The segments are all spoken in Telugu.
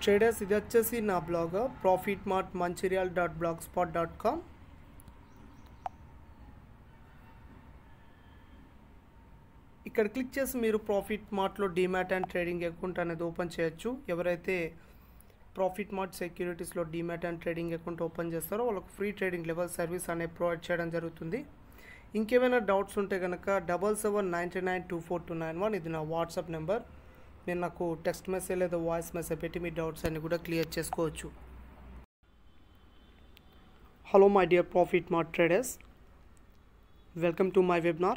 ట్రేడర్స్ ఇది వచ్చేసి నా blog Profit Mart Mancherial dot blogspot dot com ఇక్కడ క్లిక్ చేసి మీరు ప్రాఫిట్ మార్ట్లో డీమ్యాట్ అండ్ ట్రేడింగ్ అకౌంట్ అనేది ఓపెన్ చేయొచ్చు ఎవరైతే ప్రాఫిట్ మార్ట్ సెక్యూరిటీస్లో demat and trading account open చేస్తారో వాళ్ళకు ఫ్రీ ట్రేడింగ్ లెవెల్ సర్వీస్ అనేది ప్రొవైడ్ చేయడం జరుగుతుంది ఇంకేమైనా డౌట్స్ ఉంటే కనుక double seven ninety nine two four two nine one ఇది నా వాట్సాప్ నెంబర్ నేను నాకు టెక్స్ట్ మెసేజ్ లేదా వాయిస్ మెసేజ్ పెట్టి మీ డౌట్స్ అన్ని కూడా క్లియర్ చేసుకోవచ్చు hello my dear Profit Mart traders welcome to my webinar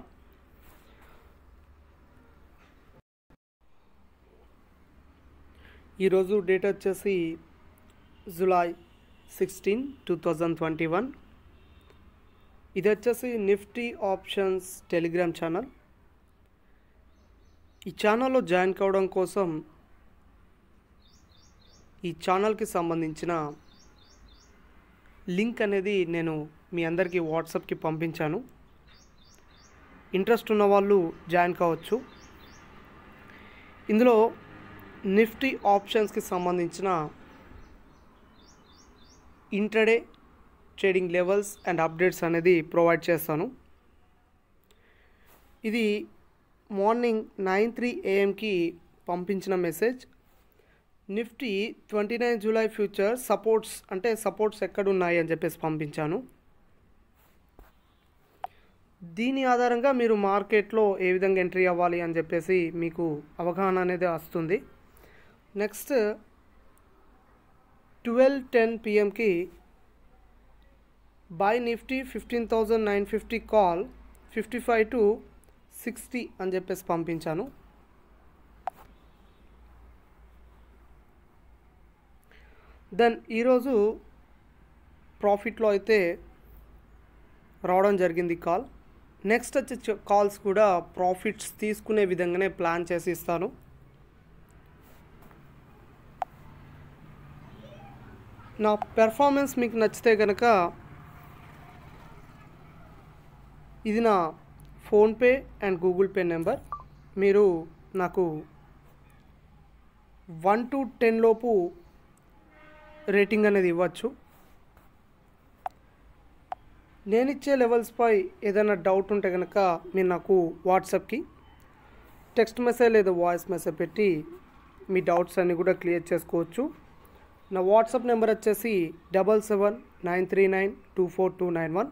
ఈరోజు డేట్ వచ్చేసి July sixteen two thousand twenty one ఇది వచ్చేసి నిఫ్టీ ఆప్షన్స్ టెలిగ్రామ్ ఛానల్ ఈ ఛానల్లో జాయిన్ కావడం కోసం ఈ ఛానల్కి సంబంధించిన లింక్ అనేది నేను మీ అందరికీ వాట్సాప్కి పంపించాను ఇంట్రెస్ట్ ఉన్న వాళ్ళు జాయిన్ కావచ్చు ఇందులో నిఫ్టీ ఆప్షన్స్కి సంబంధించిన intraday trading levels and updates అనేది ప్రొవైడ్ చేస్తాను ఇది మార్నింగ్ నైన్ త్రీ ఏఎంకి పంపించిన message Nifty twenty nine July future supports అంటే సపోర్ట్స్ ఎక్కడున్నాయి అని చెప్పేసి పంపించాను దీని ఆధారంగా మీరు మార్కెట్లో ఏ విధంగా ఎంట్రీ అవ్వాలి అని చెప్పేసి మీకు అవగాహన అనేది వస్తుంది నెక్స్ట్ ట్వెల్వ్ టెన్ పిఎంకి buy Nifty fifteen thousand nine fifty call fifty five to sixty అని చెప్పేసి పంపించాను దెన్ ఈరోజు ప్రాఫిట్లో అయితే రావడం జరిగింది కాల్ నెక్స్ట్ వచ్చే కాల్స్ కూడా ప్రాఫిట్స్ తీసుకునే విధంగానే ప్లాన్ చేసి ఇస్తాను నా పెర్ఫార్మెన్స్ మీకు నచ్చితే కనుక ఇది నా PhonePe and Google Pay number మీరు నాకు వన్ టు టెన్ లోపు రేటింగ్ అనేది ఇవ్వచ్చు నేను ఇచ్చే లెవెల్స్పై ఏదైనా డౌట్ ఉంటే కనుక మీరు నాకు వాట్సాప్కి టెక్స్ట్ మెసేజ్ లేదా వాయిస్ మెసేజ్ పెట్టి మీ డౌట్స్ అన్నీ కూడా క్లియర్ చేసుకోవచ్చు నా వాట్సాప్ నెంబర్ వచ్చేసి double seven nine three nine two four two nine one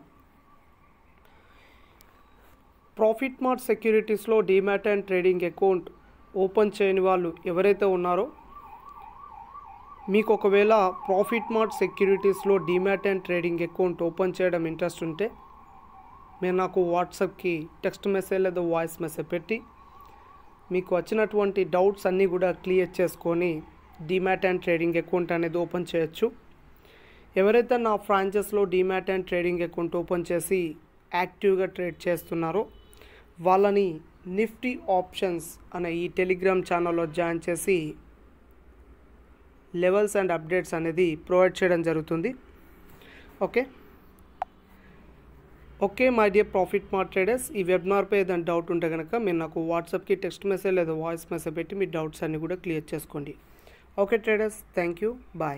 Profit Mart సెక్యూరిటీస్లో demat and trading account open చేయని వాళ్ళు ఎవరైతే ఉన్నారో మీకు ఒకవేళ ప్రాఫిట్ మార్ట్ సెక్యూరిటీస్లో demat and trading account open చేయడం ఇంట్రెస్ట్ ఉంటే మీరు నాకు వాట్సాప్కి టెక్స్ట్ మెసేజ్ లేదా వాయిస్ మెసేజ్ పెట్టి మీకు వచ్చినటువంటి డౌట్స్ అన్నీ కూడా క్లియర్ చేసుకొని డీమ్యాట్ అండ్ ట్రేడింగ్ అకౌంట్ అనేది ఓపెన్ చేయొచ్చు ఎవరైతే నా ఫ్రాంచైస్లో demat and trading account open చేసి యాక్టివ్గా ట్రేడ్ చేస్తున్నారో వాళ్ళని నిఫ్టీ ఆప్షన్స్ అనే ఈ టెలిగ్రామ్ ఛానల్లో జాయిన్ చేసి లెవెల్స్ అండ్ అప్డేట్స్ అనేది ప్రొవైడ్ చేయడం జరుగుతుంది okay okay my dear Profit Mart traders ఈ వెబినార్పై ఏదైనా డౌట్ ఉంటే కనుక మీరు నాకు వాట్సాప్కి టెక్స్ట్ మెసేజ్ లేదా వాయిస్ మెసేజ్ పెట్టి మీ డౌట్స్ అన్నీ కూడా క్లియర్ చేసుకోండి okay traders thank you bye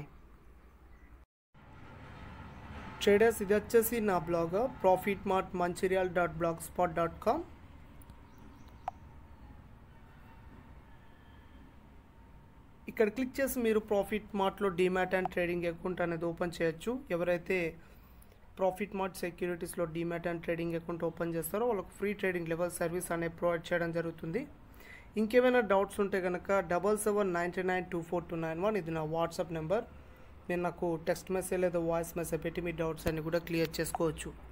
traders ఇది వచ్చేసి నా blog Profit Mart Mancherial dot blogspot dot com ఇక్కడ క్లిక్ చేసి మీరు ప్రాఫిట్ మార్ట్లో డీమ్యాట్ అండ్ ట్రేడింగ్ అకౌంట్ అనేది ఓపెన్ చేయొచ్చు ఎవరైతే ప్రాఫిట్ మార్ట్ సెక్యూరిటీస్లో demat and trading account open చేస్తారో వాళ్ళకు ఫ్రీ ట్రేడింగ్ లెవెల్ సర్వీస్ అనేది ప్రొవైడ్ చేయడం జరుగుతుంది ఇంకేమైనా డౌట్స్ ఉంటే కనుక double seven ninety nine two four two nine one ఇది నా వాట్సాప్ నెంబర్ నేను నాకు టెక్స్ట్ మెసేజ్ లేదా వాయిస్ మెసేజ్ పెట్టి మీ డౌట్స్ అన్ని కూడా క్లియర్ చేసుకోవచ్చు